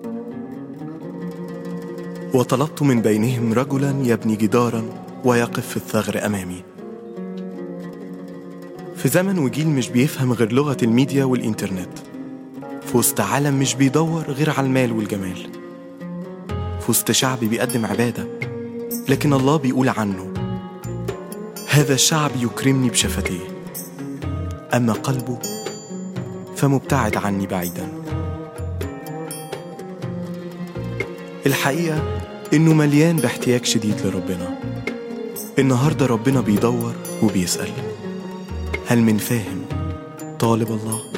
وطلبت من بينهم رجلا يبني جدارا ويقف في الثغر امامي في زمن وجيل مش بيفهم غير لغه الميديا والانترنت في وسط عالم مش بيدور غير على المال والجمال في وسط شعب بيقدم عباده لكن الله بيقول عنه هذا الشعب يكرمني بشفتيه اما قلبه فمبتعد عني بعيدا الحقيقه انه مليان باحتياج شديد لربنا النهارده ربنا بيدور وبيسال هل من فاهم طالب الله